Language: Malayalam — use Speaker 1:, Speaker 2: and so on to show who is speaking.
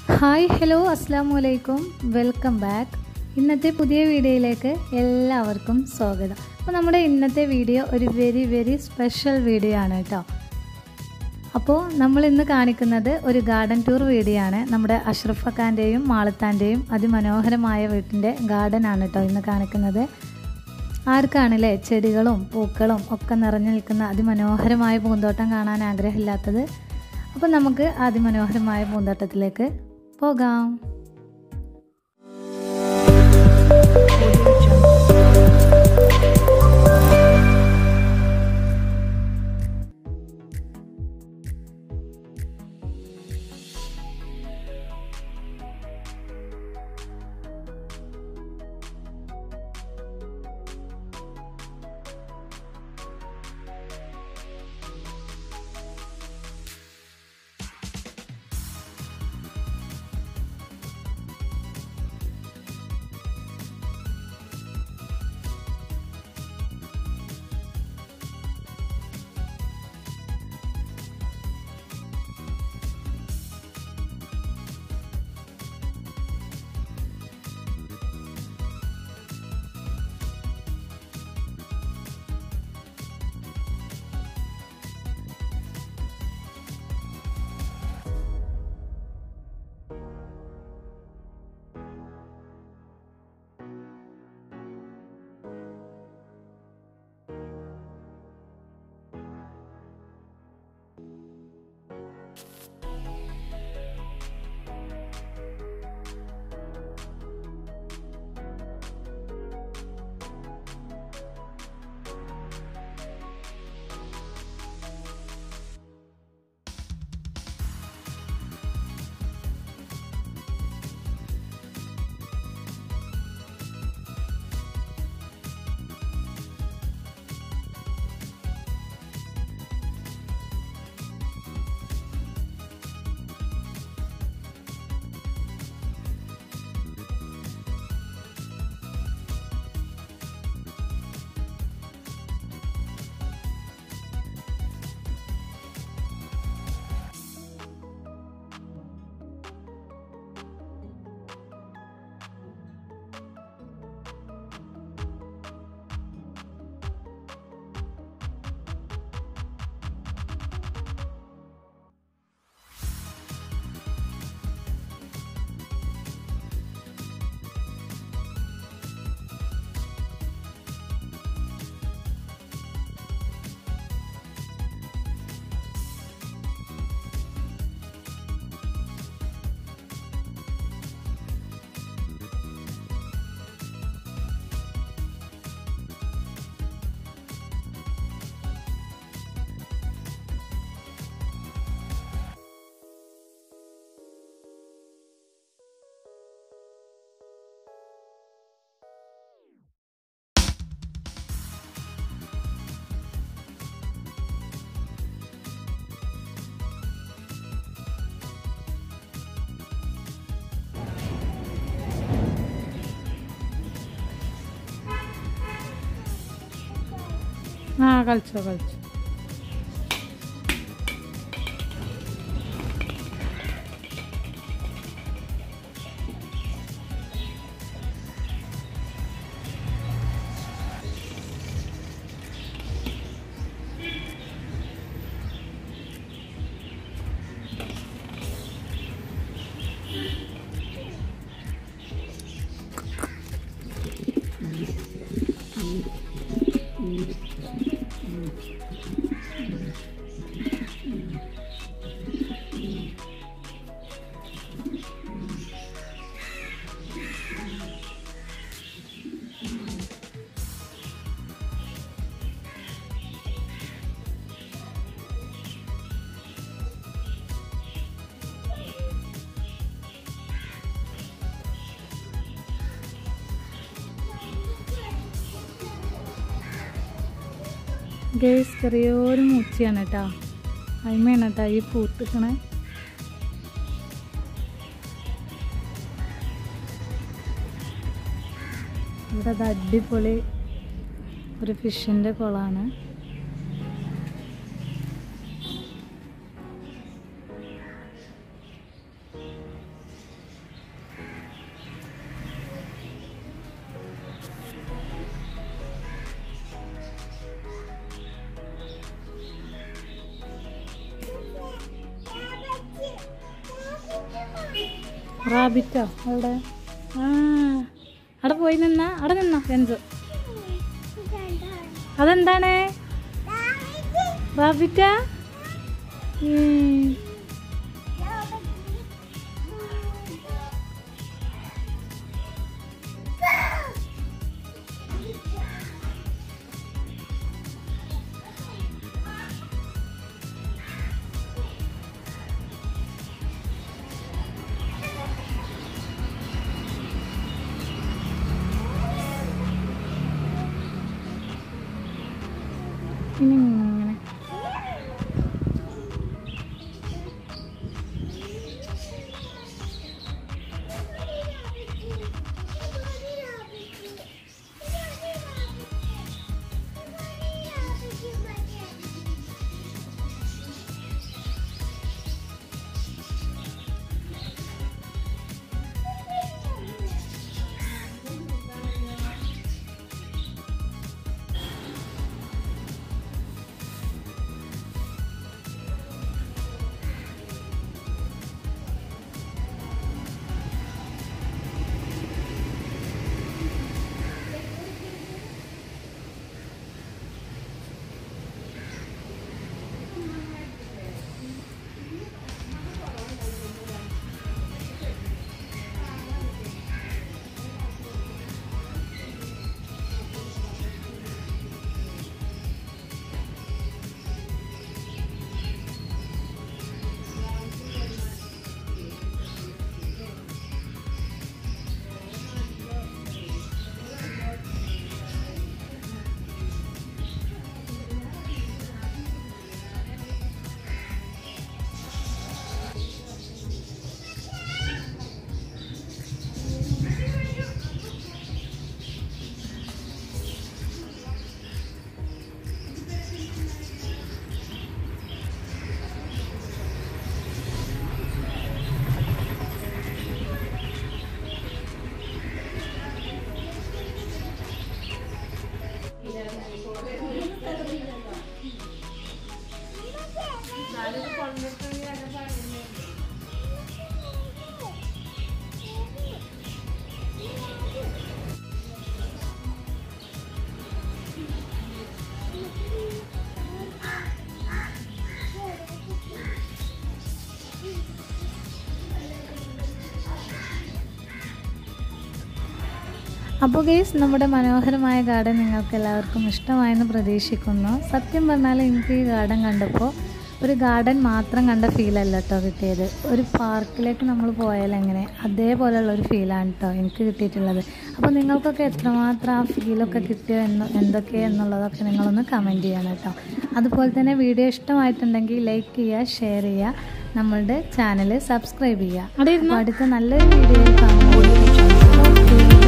Speaker 1: ഹായ് ഹലോ അസ്സാം വലൈക്കും വെൽക്കം ബാക്ക് ഇന്നത്തെ പുതിയ വീഡിയോയിലേക്ക് എല്ലാവർക്കും സ്വാഗതം അപ്പോൾ നമ്മുടെ ഇന്നത്തെ വീഡിയോ ഒരു വെരി വെരി സ്പെഷ്യൽ വീഡിയോ ആണ് കേട്ടോ അപ്പോൾ നമ്മൾ ഇന്ന് കാണിക്കുന്നത് ഒരു ഗാർഡൻ ടൂർ വീഡിയോ ആണ് നമ്മുടെ അഷ്റഫ് ഖാൻ്റെയും മാളത്താൻ്റെയും അതിമനോഹരമായ വീട്ടിൻ്റെ ഗാർഡൻ ആണ് കേട്ടോ ഇന്ന് കാണിക്കുന്നത് ആർക്കാണല്ലേ ചെടികളും പൂക്കളും ഒക്കെ നിറഞ്ഞു നിൽക്കുന്ന അതിമനോഹരമായ പൂന്തോട്ടം കാണാൻ ആഗ്രഹമില്ലാത്തത് അപ്പോൾ നമുക്ക് അതിമനോഹരമായ പൂന്തോട്ടത്തിലേക്ക് പോകാം
Speaker 2: ആ കളിച്ചോ കളിച്ചോ ഗേസ് ചെറിയൊരു മൂച്ചയാണ് കേട്ടോ അയിമയാണ് കേട്ടോ ഈ പൂത്തിക്കണേ ഇവിടെ അത് അടിപൊളി ഒരു ഫിഷിൻ്റെ കുളമാണ് റാബിറ്റോ അവിടെ ആ അവിടെ പോയി നിന്ന അവിടെ നിന്നോ എൻജോ അതെന്താണ് റാബിറ്റാ ഉം. ഇനി ഇങ്ങനെ
Speaker 1: അപ്പോൾ ഗേസ് നമ്മുടെ മനോഹരമായ ഗാർഡൻ നിങ്ങൾക്ക് എല്ലാവർക്കും ഇഷ്ടമായെന്ന് പ്രതീക്ഷിക്കുന്നു സത്യം പറഞ്ഞാൽ എനിക്ക് ഈ ഗാർഡൻ കണ്ടപ്പോൾ ഒരു ഗാർഡൻ മാത്രം കണ്ട ഫീലല്ല കേട്ടോ കിട്ടിയത് ഒരു പാർക്കിലേക്ക് നമ്മൾ പോയാൽ എങ്ങനെ അതേപോലെയുള്ള ഒരു ഫീലാണ് കേട്ടോ എനിക്ക് കിട്ടിയിട്ടുള്ളത് അപ്പോൾ നിങ്ങൾക്കൊക്കെ എത്രമാത്രം ആ ഫീലൊക്കെ കിട്ടിയോ എന്ന് എന്തൊക്കെ എന്നുള്ളതൊക്കെ നിങ്ങളൊന്ന് കമൻറ്റ് ചെയ്യണം കേട്ടോ അതുപോലെ തന്നെ വീഡിയോ ഇഷ്ടമായിട്ടുണ്ടെങ്കിൽ ലൈക്ക് ചെയ്യുക ഷെയർ ചെയ്യുക നമ്മളുടെ ചാനൽ സബ്സ്ക്രൈബ് ചെയ്യുക
Speaker 2: അവിടെ ഇരുന്നോ?
Speaker 1: അപ്പോൾ അടുത്ത നല്ലൊരു വീഡിയോയിൽ കാണുമ്പോൾ